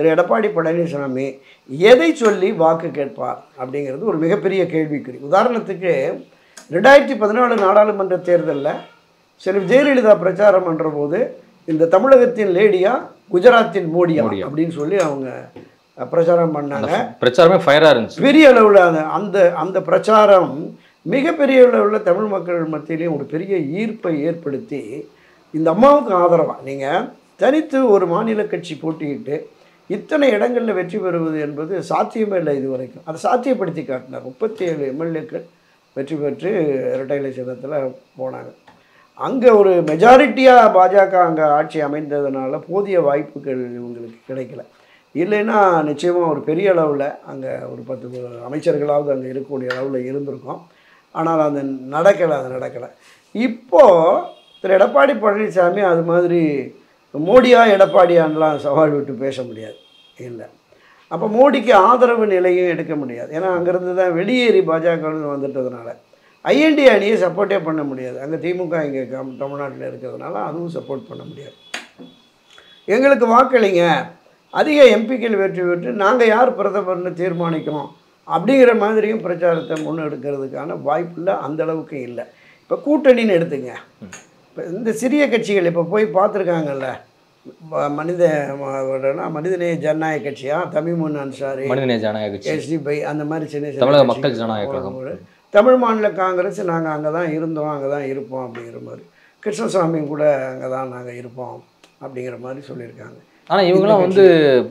திரு எடப்பாடி பழனிசாமி எதை சொல்லி வாக்கு கேட்பார் அப்படிங்கிறது ஒரு மிகப்பெரிய கேள்விக்குறி உதாரணத்துக்கு ரெண்டாயிரத்தி பதினாலு நாடாளுமன்ற தேர்தலில் செல்வி ஜெயலலிதா பிரச்சாரம் பண்ணுற போது இந்த தமிழகத்தின் லேடியா குஜராத்தின் மோடியா மோடியா. அப்படின்னு சொல்லி அவங்க அஹ், பிரச்சாரம் பண்ணாங்க பிரச்சாரமே ஃபயரா இருந்துச்சு பெரிய அளவில் அந்த அந்த அந்த பிரச்சாரம் மிகப்பெரிய அளவில் தமிழ் மக்கள் மத்தியிலையும் ஒரு பெரிய ஈர்ப்பை ஏற்படுத்தி இந்த அம்மாவுக்கு ஆதரவாக நீங்கள் தனித்து ஒரு மாநில கட்சி போட்டியிட்டு இத்தனை இடங்களில் வெற்றி பெறுவது என்பது சாத்தியமே இல்லை இது வரைக்கும் அதை சாத்தியப்படுத்தி காட்டினார் முப்பத்தி ஏழு எம்எல்ஏக்கள் வெற்றி பெற்று இரட்டை இலை சின்னத்தில் போனாங்க அங்கே ஒரு மெஜாரிட்டியாக பாஜக அங்கே ஆட்சி அமைந்ததுனால போதிய வாய்ப்புகள் இவங்களுக்கு கிடைக்கல இல்லைன்னா நிச்சயமாக ஒரு பெரிய அளவில் அங்கே ஒரு பத்து அமைச்சர்களாவது அங்கே இருக்கக்கூடிய அளவில் இருந்திருக்கும் ஆனால் அது நடக்கலை அது நடக்கலை இப்போது திரு எடப்பாடி பழனிசாமி அது மாதிரி மோடியா எடப்பாடியான்லாம் சவால் விட்டு பேச முடியாது இல்லை அப்போ மோடிக்கு ஆதரவு நிலையும் எடுக்க முடியாது ஏன்னா அங்கேருந்து தான் வெளியேறி பாஜக வந்துட்டதுனால ஐஎன்டி அணியை சப்போர்ட்டே பண்ண முடியாது அங்கே திமுக இங்கே தமிழ்நாட்டில் இருக்கிறதுனால அதுவும் சப்போர்ட் பண்ண முடியாது எங்களுக்கு வாக்களிங்க அதிக எம்பிக்கள் வெற்றி பெற்று நாங்கள் யார் பிரதமர்னு தீர்மானிக்கணும் அப்படிங்கிற மாதிரியும் பிரச்சாரத்தை முன்னெடுக்கிறதுக்கான வாய்ப்பு இல்லை அந்த அளவுக்கு இல்லை இப்போ கூட்டணின்னு எடுத்துங்க இப்போ இந்த சிறிய கட்சிகள் இப்போ போய் பார்த்துருக்காங்கல்ல ம- மனித ம- மனிதநேய ஜனநாயக கட்சியா தமிமுன் அன்சாரி மனிதநேய ஜனநாயக கட்சி எஸ்டி பை அந்த மாதிரி சின்ன சின்ன தமிழக கட்சிகள் மக்கள் ஜனநாயக கழகம். ஒரு தமிழ் மாநில காங்கிரஸ் நாங்கள் அங்கே தான் இருந்தோம் அங்கே தான் இருப்போம் அப்படிங்கிற மாதிரி கிருஷ்ணசாமி கூட அங்கே தான் நாங்கள் இருப்போம் அப்படிங்கிற மாதிரி சொல்லியிருக்காங்க ஆனா இவங்கலாம் வந்து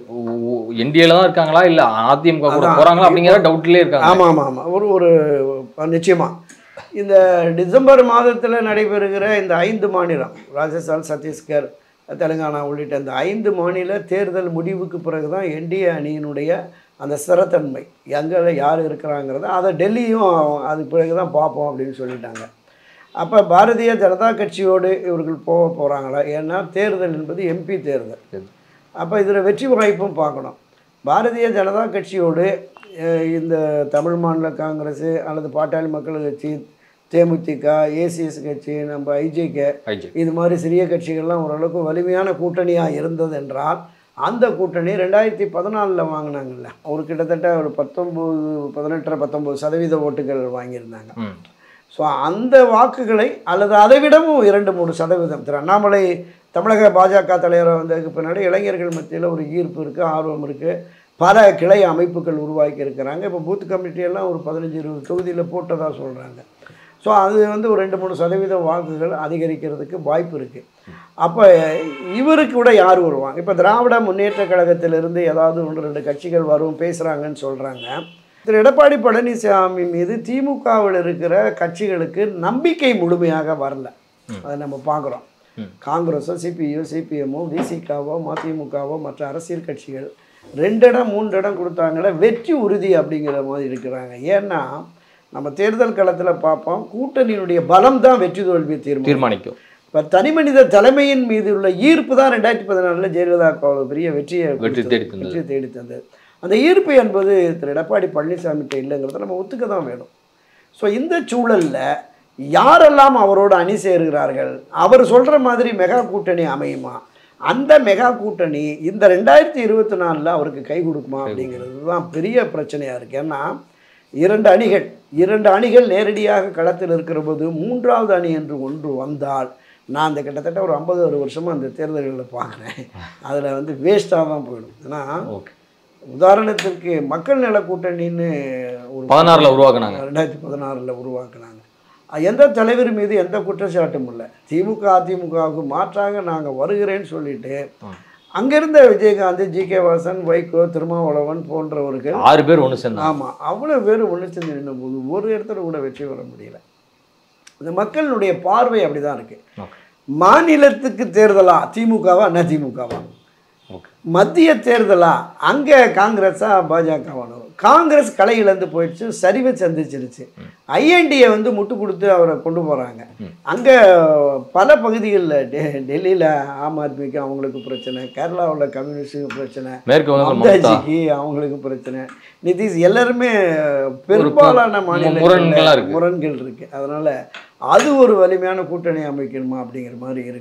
என்டிஏல தான் இருக்காங்களா இல்ல அதிமுக கூட அதான். போறாங்களா அப்படிங்கிற டவுட்லயே இருக்காங்க ஆமாம் ஆமாம் ஆமாம் ஒரு ஒரு நிச்சயமாக இந்த டிசம்பர் மாதத்தில் நடைபெறுகிற இந்த ஐந்து மாநிலம் ராஜஸ்தான் சத்தீஸ்கர் தெலுங்கானா உள்ளிட்ட இந்த ஐந்து மாநில தேர்தல் முடிவுக்கு பிறகு தான் என்டிஏ அணியினுடைய அந்த ஸ்திரத்தன்மை எங்கே யார் இருக்கிறாங்கிறத அதை டெல்லியும் அதுக்கு பிறகு தான் பார்ப்போம் அப்படின்னு சொல்லிட்டாங்க அப்போ பாரதிய ஜனதா கட்சியோடு இவர்கள் போக போகிறாங்களா ஏன்னா தேர்தல் என்பது எம்பி தேர்தல் அப்போ இதில் வெற்றி வாய்ப்பும் பார்க்கணும் பாரதிய ஜனதா கட்சியோடு அஹ், இந்த தமிழ் மாநில காங்கிரஸ் அல்லது பாட்டாளி மக்கள் கட்சி தேமுதிக ஏசிஎஸ் கட்சி நம்ம ஐஜேகே ஐஜி இது மாதிரி சிறிய கட்சிகள்லாம் ஓரளவுக்கு வலிமையான கூட்டணியாக இருந்தது என்றால் அந்த கூட்டணி ரெண்டாயிரத்தி பதினாலில் வாங்கினாங்கல்ல ஒரு கிட்டத்தட்ட ஒரு பத்தொம்போது பதினெட்டரை பத்தொம்போது சதவீத ஓட்டுகள் வாங்கியிருந்தாங்க ம் ஸோ அந்த வாக்குகளை அல்லது அதை விடவும் இரண்டு மூணு சதவீதம் திரு அண்ணாமலை தமிழக பாஜக தலைவராக வந்ததுக்கு பின்னாடி இளைஞர்கள் மத்தியில் ஒரு ஈர்ப்பு இருக்குது ஆர்வம் இருக்குது பல கிளை அமைப்புகள் உருவாக்கி இருக்கிறாங்க இப்போ பூத் கமிட்டி எல்லாம் ஒரு பதினஞ்சு இருபது தொகுதியில் போட்டதாக சொல்கிறாங்க ஸோ அது வந்து ஒரு ரெண்டு மூணு சதவீத வாக்குகள் அதிகரிக்கிறதுக்கு வாய்ப்பு இருக்குது அப்போ இவருக்கு கூட யார் வருவாங்க இப்போ திராவிட முன்னேற்ற கழகத்திலிருந்து ஏதாவது ஒன்று ரெண்டு கட்சிகள் வரும் பேசுகிறாங்கன்னு சொல்கிறாங்க திரு எடப்பாடி பழனிசாமி மீது திமுகவில் இருக்கிற கட்சிகளுக்கு நம்பிக்கை முழுமையாக வரல அதை நம்ம பார்க்குறோம் ம். காங்கிரஸோ சிபிஐயோ சிபிஎம்மோ விசிகாவோ மதிமுகவோ மற்ற அரசியல் கட்சிகள் ரெண்டு இடம் மூன்று இடம் கொடுத்தாங்களே வெற்றி உறுதி அப்படிங்கிற மாதிரி இருக்கிறாங்க ஏன்னா நம்ம தேர்தல் களத்தில் பார்ப்போம் கூட்டணியினுடைய பலம் தான் வெற்றி தோல்வி தீர்மானம் தீர்மானிக்கும் இப்போ தனிமனித தலைமையின் மீது உள்ள ஈர்ப்பு தான் ரெண்டாயிரத்தி பதினாலில் ஜெயலலிதாவுக்கு அவ்வளோ பெரிய வெற்றியை வெற்றி கொடுத்தது. தேடி தந்தது. வெற்றி தேடி தந்தது அந்த ஈர்ப்பு என்பது திரு எடப்பாடி பழனிசாமிகிட்ட இல்லைங்கிறத நம்ம ஒத்துக்க தான் வேணும் ஸோ இந்த சூழலில் யாரெல்லாம் அவரோடு அணி சேருகிறார்கள் அவர் சொல்கிற மாதிரி மெகா கூட்டணி அமையுமா அந்த மெகா கூட்டணி இந்த ரெண்டாயிரத்தி இருபத்தி நாலில் அவருக்கு கை கொடுக்குமா அப்படிங்கிறது தான் பெரிய பிரச்சனையாக இருக்குது ஏன்னா இரண்டு அணிகள் இரண்டு அணிகள் நேரடியாக களத்தில் இருக்கிற போது மூன்றாவது அணி என்று ஒன்று வந்தால் நான் அந்த கிட்டத்தட்ட ஒரு ஐம்பது ஒரு வருஷமாக அந்த தேர்தல்களில் பார்க்குறேன் அதில் வந்து வேஸ்ட்டாக தான் போயிடும் ஏன்னா ஓகே உதாரணத்திற்கு மக்கள் நல கூட்டணின்னு ஒரு பதினாறுல உருவாக்குனாங்க ரெண்டாயிரத்தி பதினாறில் உருவாக்குனாங்க அஹ் எந்த தலைவர் மீது எந்த குற்றச்சாட்டும் இல்லை திமுக அதிமுகவுக்கு மாற்றாக நாங்கள் வருகிறேன்னு சொல்லிட்டு ம். அங்கிருந்த விஜயகாந்த் ஜி கே வாசன் வைகோ திருமாவளவன் போன்றவர்கள் ஆறு பேர் ஒண்ணு சேர்ந்தாங்க ஆமாம் அவ்வளோ பேர் ஒன்று சேர்ந்து நின்றும்போது ஒரு இடத்துல கூட வெற்றி பெற முடியல இந்த மக்களுடைய பார்வை அப்படி தான் இருக்குது ஓகே மாநிலத்துக்கு தேர்தலா திமுகவா அண்ணா திமுகவா ஓகே மத்திய தேர்தலா அங்கே காங்கிரஸா பாஜகவானோ காங்கிரஸ் களை இழந்து போயிடுச்சு சரிவை சந்திச்சிருச்சு ஐஎன்டியை வந்து முட்டு கொடுத்து அவரை கொண்டு போகிறாங்க அங்கே பல பகுதிகளில் டெ டெல்லியில் ஆம் ஆத்மிக்கு அவங்களுக்கு பிரச்சனை கேரளாவில் கம்யூனிஸ்டுக்கு பிரச்சனை மேற்கு வங்க மம்தா மம்தாஜிக்கு அவங்களுக்கு பிரச்சனை நிதிஷ் எல்லாருமே பெரும்பாலான மு- மாநிலங்கள்ல முரண்களா இருக்கு. முரண்கள் இருக்கு அதனால அது ஒரு வலிமையான கூட்டணி அமைக்கணுமா அப்படிங்கிற மாதிரி இருக்கு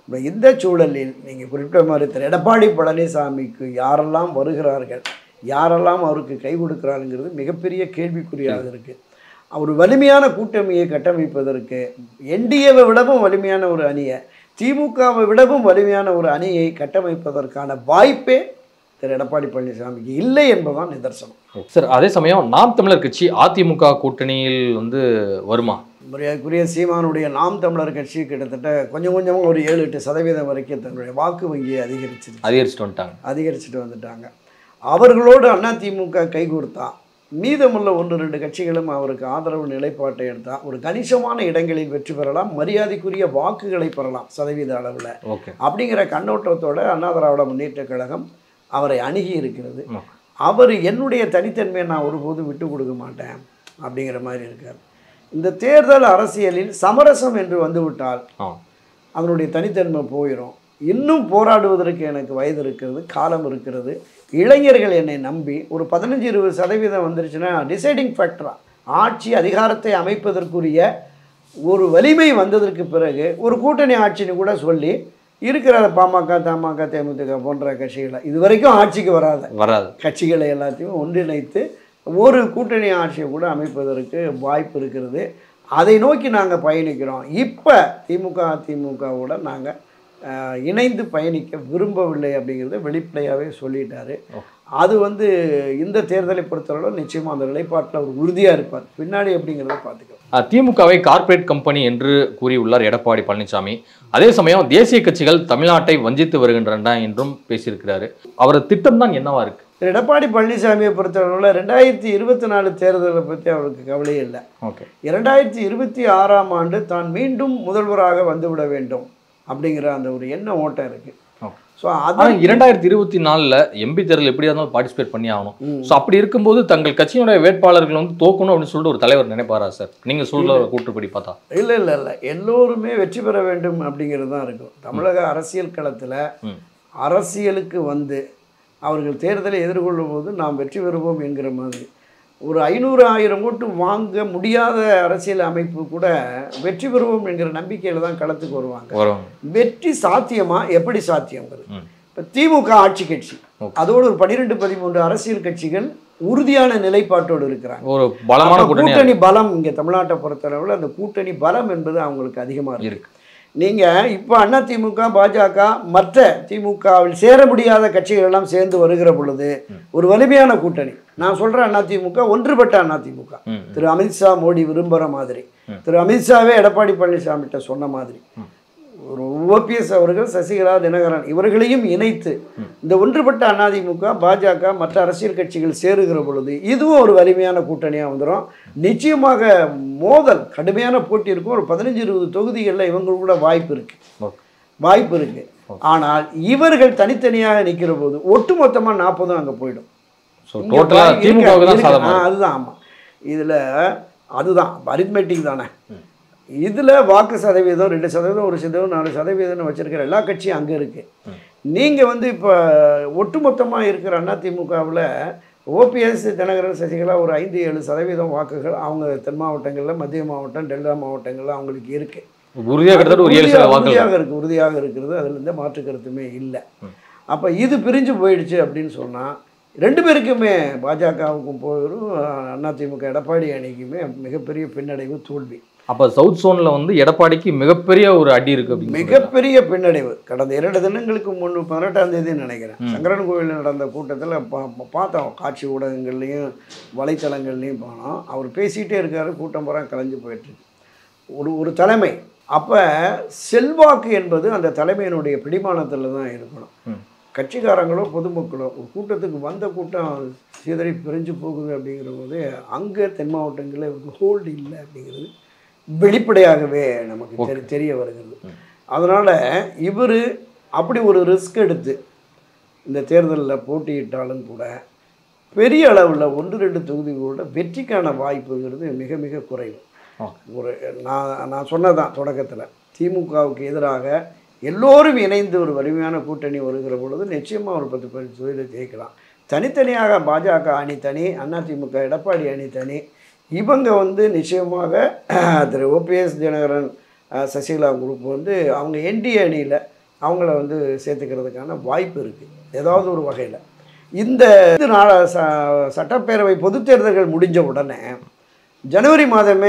இப்போ இந்த சூழலில் நீங்கள் குறிப்பிட்ட மாதிரி திரு எடப்பாடி பழனிசாமிக்கு யாரெல்லாம் வருகிறார்கள் யாரெல்லாம் அவருக்கு கை கொடுக்குறாருங்கிறது மிகப்பெரிய கேள்விக்குறியாக இருக்குது அவர் வலிமையான கூட்டணியை கட்டமைப்பதற்கு என்டிஏவை விடவும் வலிமையான ஒரு அணியை திமுகவை விடவும் வலிமையான ஒரு அணியை கட்டமைப்பதற்கான வாய்ப்பே திரு எடப்பாடி பழனிசாமிக்கு இல்லை என்பதுதான் நிதர்சனம் சார் அதே சமயம் நாம் தமிழர் கட்சி அதிமுக கூட்டணியில் வந்து வருமா மரியாதைக்குரிய சீமானுடைய நாம் தமிழர் கட்சி கிட்டத்தட்ட கொஞ்சம் கொஞ்சமாக ஒரு ஏழு எட்டு சதவீதம் வரைக்கும் தன்னுடைய வாக்கு வங்கியை அதிகரிச்சிருச்சு அதிகரிச்சுட்டு வந்துட்டாங்க அதிகரிச்சுட்டு வந்துட்டாங்க அவர்களோடு அதிமுக கை கொடுத்தா மீதமுள்ள ஒன்று ரெண்டு கட்சிகளும் அவருக்கு ஆதரவு நிலைப்பாட்டை எடுத்தா ஒரு கணிசமான இடங்களில் வெற்றி பெறலாம் மரியாதைக்குரிய வாக்குகளை பெறலாம் சதவீத அளவில் ஓகே அப்படிங்கிற கண்ணோட்டத்தோட அண்ணா திராவிட முன்னேற்ற கழகம் அவரை அணுகி இருக்கிறது ஆமா. அவர் என்னுடைய தனித்தன்மையை நான் ஒருபோதும் விட்டு கொடுக்க மாட்டேன் அப்படிங்கிற மாதிரி இருக்கார் இந்த தேர்தல் அரசியலில் சமரசம் என்று வந்துவிட்டால் ஆ அதனுடைய தனித்தன்மை போயிடும் இன்னும் போராடுவதற்கு எனக்கு வயது இருக்கிறது காலம் இருக்கிறது இளைஞர்கள் என்னை நம்பி ஒரு பதினஞ்சு இருபது சதவீதம் வந்துருச்சுன்னா டிசைடிங் ஃபேக்டராக ஆட்சி அதிகாரத்தை அமைப்பதற்குரிய ஒரு வலிமை வந்ததற்கு பிறகு ஒரு கூட்டணி ஆட்சின்னு கூட சொல்லி இருக்கிற பாமக தமாக தேமுதிக போன்ற கட்சிகளை இது வரைக்கும் ஆட்சிக்கு வராத வராது கட்சிகளை எல்லாத்தையும் ஒன்றிணைத்து ஒரு கூட்டணி ஆட்சியை கூட அமைப்பதற்கு வாய்ப்பு இருக்கிறது அதை நோக்கி நாங்கள் பயணிக்கிறோம் இப்போ திமுக அதிமுகவோட நாங்கள் இணைந்து பயணிக்க விரும்பவில்லை அப்படிங்கிறத வெளிப்படையாகவே சொல்லிட்டாரு அது வந்து இந்த தேர்தலை பொறுத்தவரை நிச்சயமாக அந்த நிலைப்பாட்டில் அவர் உறுதியாக இருப்பார் பின்னாடி அப்படிங்கிறத பார்த்துக்கலாம் அஹ், திமுகவை கார்ப்பரேட் கம்பெனி என்று கூறியுள்ளார் எடப்பாடி பழனிசாமி அதே சமயம் தேசிய கட்சிகள் தமிழ்நாட்டை வஞ்சித்து வருகின்றன என்றும் பேசியிருக்கிறாரு அவரது திட்டம் தான் என்னவா இருக்கு திரு எடப்பாடி பழனிசாமியை பொறுத்தவரையில் ரெண்டாயிரத்தி இருபத்தி நாலு தேர்தலை பற்றி அவருக்கு கவலையே இல்லை ஓகே இரண்டாயிரத்தி இருபத்தி ஆறாம் ஆண்டு தான் மீண்டும் முதல்வராக வந்துவிட வேண்டும் அப்படிங்கிற அந்த ஒரு எண்ண ஓட்டம் இருக்கு ஓகே ஸோ ஆனா அது இரண்டாயிரத்தி இருபத்தி நாலுல எம்பி தேர்தல் எப்படியா இருந்தாலும் பார்ட்டிசிபேட் பண்ணி ஆகணும் ம். ஸோ அப்படி இருக்கும்போது தங்கள் கட்சியினுடைய வேட்பாளர்கள் வந்து தோக்கணும் அப்படின்னு சொல்லிட்டு ஒரு தலைவர் நினைப்பாரா சார் நீங்க சொல்ற கூற்றுப்படி பார்த்தா இல்லை இல்லை இல்லை எல்லோருமே வெற்றி பெற வேண்டும் அப்படிங்கிறது தான் இருக்கும் தமிழக அரசியல் களத்தில் ம். அரசியலுக்கு வந்து அவர்கள் தேர்தலை எதிர்கொள்ளும் போது நாம் வெற்றி பெறுவோம் என்கிற மாதிரி ஒரு ஐநூறு ஆயிரம் ஓட்டு வாங்க முடியாத அரசியல் அமைப்பு கூட வெற்றி பெறுவோம் என்கிற நம்பிக்கையில் தான் களத்துக்கு வருவாங்க வருவாங்க வெற்றி சாத்தியமா எப்படி சாத்தியங்கிறது ம். இப்போ திமுக ஆட்சி கட்சி Okay. அதோடு ஒரு பன்னிரெண்டு பதிமூன்று அரசியல் கட்சிகள் உறுதியான நிலைப்பாட்டோடு இருக்கிறாங்க ஒரு பலமான அப்ப கூட்டணியா கூட்டணி பலம் இங்கே தமிழ்நாட்டை பொறுத்தளவில் அந்த கூட்டணி பலம் என்பது அவங்களுக்கு அதிகமாக இருக்கு இருக்கு நீங்கள் இப்போ அண்ணா திமுக பாஜக மற்ற திமுகவில் சேர முடியாத கட்சிகள் எல்லாம் சேர்ந்து வருகிற பொழுது ஒரு வலிமையான கூட்டணி நான் சொல்கிறேன் அண்ணா திமுக ஒன்றுபட்ட அண்ணா திமுக ம், ம். திரு அமித்ஷா மோடி விரும்புகிற மாதிரி திரு அமித்ஷாவே எடப்பாடி பழனிசாமிகிட்ட சொன்ன மாதிரி ஒரு ஓபிஎஸ் அவர்கள் சசிகலா தினகரன் இவர்களையும் இணைத்து இந்த ஒன்றுபட்ட அதிமுக பாஜக மற்ற அரசியல் கட்சிகள் சேருகிற பொழுது இதுவும் ஒரு வலிமையான கூட்டணியாக வந்துடும் நிச்சயமாக மோதல் கடுமையான போட்டி இருக்கும் ஒரு பதினஞ்சு இருபது தொகுதிகளில் இவங்களுக்கு கூட வாய்ப்பு இருக்குது ஓகே வாய்ப்பு இருக்கு ஆனால் இவர்கள் தனித்தனியாக நிற்கிற போது ஒட்டுமொத்தமாக நாற்பதும் அங்கே போயிடும் ஸோ இங்க டோட்டலா பாருங்க, திமுகவுக்கு தான் இருக்கு, சாதகமா ஆ, இருக்கு. அதுதான் ஆமாம் இதில் அதுதான் அரித்மெட்டிக் தானே இதில் வாக்கு சதவீதம் ரெண்டு சதவீதம் ஒரு சதவீதம் நாலு சதவீதம்னு வச்சிருக்கிற எல்லா கட்சியும் அங்கே இருக்குது நீங்கள் வந்து இப்போ ஒட்டுமொத்தமாக இருக்கிற அதிமுகவில் ஓபிஎஸ் தினகரன் சசிகலா ஒரு ஐந்து ஏழு சதவீதம் வாக்குகள் அவங்க தென் மாவட்டங்களில் மத்திய மாவட்டம் டெல்டா மாவட்டங்களில் அவங்களுக்கு இருக்குது உறுதியா கிட்டத்தட்ட ஒரு ஏழு சில உறுதியாக வாக்குகள் உறுதியாக இருக்கு உறுதியாக இருக்கிறது அதுல எந்த மாற்று கருத்துமே இல்லை அப்போ இது பிரிஞ்சு போயிடுச்சு அப்படின்னு சொன்னால் ரெண்டு பேருக்குமே பாஜகவுக்கும் போயிடும் அதிமுக எடப்பாடி அணிக்குமே மிகப்பெரிய பின்னடைவு தோல்வி அப்ப சவுத் சோன்ல வந்து எடப்பாடிக்கு மிகப்பெரிய ஒரு அடி இருக்கு அப்படின்னு சொல்றீங்க. மிகப்பெரிய பின்னடைவு கடந்த இரண்டு தினங்களுக்கு முன்பு பதினெட்டாம் தேதி நினைக்கிறேன் சங்கரன் கோவிலில் நடந்த கூட்டத்தில் பா பா- பார்த்தோம் காட்சி ஊடகங்கள்லையும் வலைத்தளங்கள்லையும் போனோம் அவர் பேசிகிட்டே இருக்காரு கூட்டம் பூரா கலைஞ்சு போயிட்டுருக்கு ஒரு ஒரு தலைமை அப்போ செல்வாக்கு என்பது அந்த தலைமையினுடைய பிடிமானத்தில் தான் இருக்கணும் ம். கட்சிக்காரங்களோ பொதுமக்களோ ஒரு கூட்டத்துக்கு வந்த கூட்டம் சிதறி பிரிஞ்சு போகுது அப்படிங்கிற போது அங்கே தென் மாவட்டங்களில் ஒரு ஹோல்டு இல்லை அப்படிங்கிறது வெளிப்படையாகவே நமக்கு தெரி தெரிய வருகிறது அதனால் இவர் அப்படி ஒரு ரிஸ்க் எடுத்து இந்த தேர்தலில் போட்டியிட்டாலும் கூட பெரிய அளவில் ஒன்று ரெண்டு தொகுதிகளோட வெற்றிக்கான வாய்ப்புங்கிறது மிக மிக குறைவு ஆ. ஒரு நான் நான் சொன்னதான் தொடக்கத்தில் திமுகவுக்கு எதிராக எல்லோரும் இணைந்து ஒரு வலிமையான கூட்டணி வருகிற பொழுது நிச்சயமாக ஒரு பத்து பதினஞ்சு தொகுதியில் ஜெயிக்கலாம் தனித்தனியாக பாஜக அணி தனி அதிமுக எடப்பாடி அணி தனி இவங்க வந்து நிச்சயமாக திரு ஓபிஎஸ் தினகரன் அஹ், சசிகலா குரூப் வந்து அவங்க என்டிஏ அணியில் அவங்கள வந்து சேர்த்துக்கிறதுக்கான வாய்ப்பு இருக்குது ஏதாவது ஒரு வகையில் இந்த இது நாள ச சட்டப்பேரவை பொதுத் தேர்தல்கள் முடிஞ்ச உடனே ஜனவரி மாதமே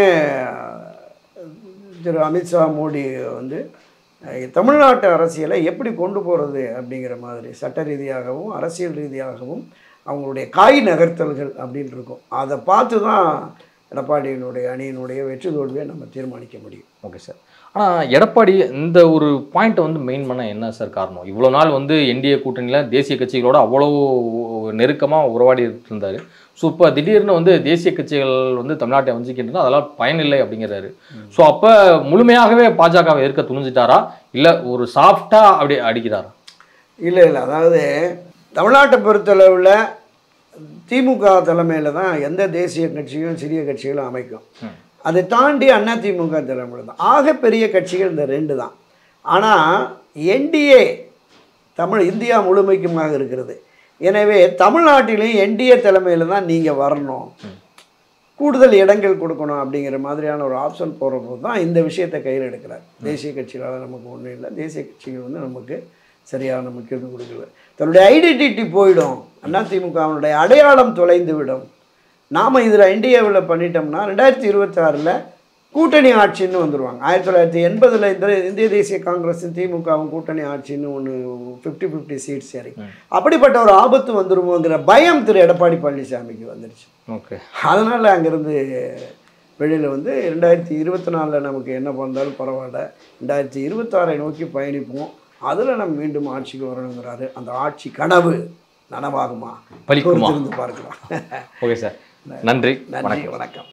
திரு அமித்ஷா மோடி வந்து அஹ், தமிழ்நாட்டு அரசியலை எப்படி கொண்டு போகிறது அப்படிங்கிற மாதிரி சட்ட ரீதியாகவும் அரசியல் ரீதியாகவும் அவங்களுடைய காய் நகர்த்தல்கள் அப்படின்னு இருக்கும் அதை பார்த்து தான் எடப்பாடியினுடைய அணியினுடைய வெற்றி தோல்வியை நம்ம தீர்மானிக்க முடியும் ஓகே சார் ஆனால் எடப்பாடி இந்த ஒரு பாயிண்ட்டை வந்து மெயின் பண்ண என்ன சார் காரணம் இவ்வளோ நாள் வந்து என்டிஏ கூட்டணியில் தேசிய கட்சிகளோட அவ்வளோ நெருக்கமாக உறவாடி இருந்தார் ஸோ இப்போ திடீர்னு வந்து தேசிய கட்சிகள் வந்து தமிழ்நாட்டை வஞ்சிக்கின்றன அதெல்லாம் பயனில்லை அப்படிங்கிறாரு ஸோ அப்போ முழுமையாகவே பாஜகவை எதிர்க்க துணிஞ்சிட்டாரா இல்லை ஒரு சாஃப்டாக அப்படி அடிக்கிறாரா இல்லை இல்லை அதாவது தமிழ்நாட்டை பொறுத்தளவில் திமுக தலைமையில் தான் எந்த தேசிய கட்சியும் சிறிய கட்சிகளும் அமைக்கும் அதை தாண்டி அண்ணா திமுக தலைமையில் தான் ஆகப்பெரிய கட்சிகள் இந்த ரெண்டு தான் ஆனால் என்டிஏ தமிழ் இந்தியா முழுமைக்குமாக இருக்கிறது எனவே தமிழ்நாட்டிலையும் என்டிஏ தலைமையில் தான் நீங்கள் வரணும் கூடுதல் இடங்கள் கொடுக்கணும் அப்படிங்கிற மாதிரியான ஒரு ஆப்ஷன் போகிறபோது தான் இந்த விஷயத்தை கையில் எடுக்கிறார் தேசிய கட்சிகளால் நமக்கு ஒன்றும் இல்லை தேசிய கட்சிகள் வந்து நமக்கு சரியான முக்கியத்துவம் கொடுக்கல தன்னுடைய ஐடென்டிட்டி போயிடும் அதிமுகவினுடைய அடையாளம் தொலைந்து விடும் நாம் இதில் என்டிஏவில் பண்ணிட்டோம்னா ரெண்டாயிரத்தி இருபத்தாறில் கூட்டணி ஆட்சின்னு வந்துடுவாங்க ஆயிரத்தி தொள்ளாயிரத்தி எண்பதில் இந்த இந்திய தேசிய காங்கிரஸும் திமுகவும் கூட்டணி ஆட்சின்னு ஒன்று ஃபிஃப்டி ஃபிஃப்டி சீட்ஸ் சரி அப்படிப்பட்ட ஒரு ஆபத்து வந்துருமோங்கிற பயம் திரு எடப்பாடி பழனிசாமிக்கு வந்துடுச்சு ஓகே அதனால் அங்கேருந்து வெளியில் வந்து ரெண்டாயிரத்தி இருபத்தி நாலில் நமக்கு என்ன பண்ணாலும் பரவாயில்ல ரெண்டாயிரத்தி இருபத்தாறை நோக்கி பயணிப்போம் அதில் நம்ம மீண்டும் ஆட்சிக்கு வரணுங்கிறாரு அந்த ஆட்சி கனவு நனவாகுமா பலிக்குமா? பொறுத்திருந்து பார்க்கலாம் ஓகே சார் நன்றி நன்றி வணக்கம் வணக்கம்